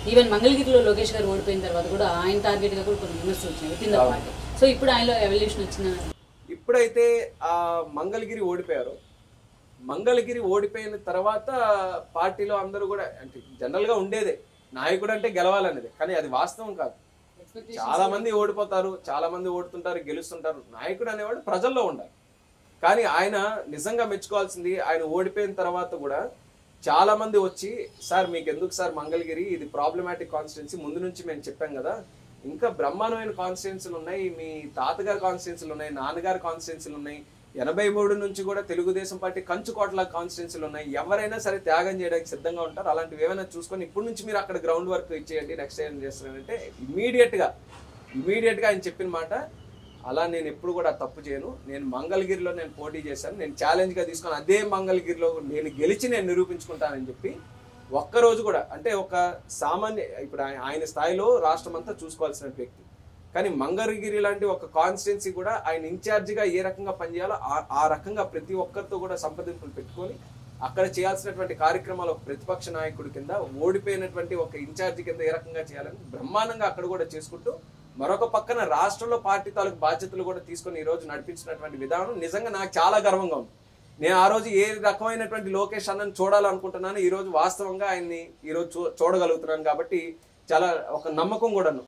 even మంగళగిరిలో లోకేష్ గారు ఓడిపోయిన తర్వాత కూడా ఆయన టార్గెట్ గా కూడా కొన్ని విమర్శలు వచ్చినాయి within the party so ఇప్పుడు ఆయనలో ఎవల్యూషన్ వచ్చిందని ఇప్పుడైతే ఆ మంగళగిరి ఓడిపోయారు మంగళగిరి ఓడిపోయిన తర్వాత పార్టీలో అందరూ కూడా అంటే జనరల్ గా ఉండేదే నాయకుడు అంటే గెలవాలనేది కానీ అది వాస్తవం కాదు చాలా మంది ఓడిపోతారు చాలా మంది ఓడుతుంటారు గెలుస్తుంటారు నాయకుడు అనేవాడు ప్రజల్లో ఉండాలి కానీ ఆయన నిజంగా మెచ్చుకోవాల్సింది ఆయన ఓడిపోయిన తర్వాత కూడా చాలా మంది వచ్చి సార్ మీకు ఎందుకు సార్ మంగళగిరి ఇది ప్రాబ్లమాటిక్ కాన్స్టిట్యున్సీ ముందు నుంచి మేము చెప్పాం కదా ఇంకా బ్రహ్మాండమైన కాన్స్టిట్యున్సీలు ఉన్నాయి మీ తాతగారి కాన్స్టిట్యున్సీలు ఉన్నాయి నాన్నగారి కాన్స్టిట్యున్సీలు ఉన్నాయి ఎనభై మూడు నుంచి కూడా తెలుగుదేశం పార్టీ కంచుకోట్ల కాన్స్టిట్యున్సీలు ఉన్నాయి ఎవరైనా సరే త్యాగం చేయడానికి సిద్ధంగా ఉంటారు అలాంటివి ఏమైనా చూసుకొని ఇప్పటి నుంచి మీరు అక్కడ గ్రౌండ్ వర్క్ ఇచ్చేయండి నెక్స్ట్ ఏం చేస్తున్నారంటే ఇమీడియట్ గా ఇమీడియట్ గా ఆయన చెప్పిన మాట అలా నేను ఎప్పుడు కూడా తప్పు చేయను నేను మంగళగిరిలో నేను పోటీ చేశాను నేను ఛాలెంజ్ గా తీసుకొని అదే మంగళగిరిలో నేను గెలిచి నేను నిరూపించుకుంటానని చెప్పి ఒక్కరోజు కూడా అంటే ఒక సామాన్య ఇప్పుడు ఆయన- ఆయన స్థాయిలో రాష్ట్రం అంతా చూసుకోవాల్సిన వ్యక్తి కానీ మంగళగిరి లాంటి ఒక కాన్స్టిట్యున్సీ కూడా ఆయన ఇన్ఛార్జిగా ఏ రకంగా పనిచేయాలో ఆ- ఆ రకంగా ప్రతి ఒక్కరితో కూడా సంప్రదింపులు పెట్టుకొని అక్కడ చేయాల్సినటువంటి కార్యక్రమాలు ఒక ప్రతిపక్ష నాయకుడి కింద ఓడిపోయినటువంటి ఒక ఇన్ఛార్జి కింద ఏ రకంగా చేయాలని బ్రహ్మాండంగా అక్కడ కూడా చేసుకుంటూ మరొక పక్కన రాష్ట్రంలో పార్టీ తాలూకు బాధ్యతలు కూడా తీసుకొని ఈ రోజు నడిపించినటువంటి విధానం నిజంగా నాకు చాలా గర్వంగా ఉంది నేను ఆ రోజు ఏ రకమైనటువంటి లోకేష్ అన్నని చూడాలనుకుంటున్నాను ఈ రోజు వాస్తవంగా ఆయన్ని ఈ రోజు చూ- చూడగలుగుతున్నాను కాబట్టి చాలా ఒక నమ్మకం కూడాను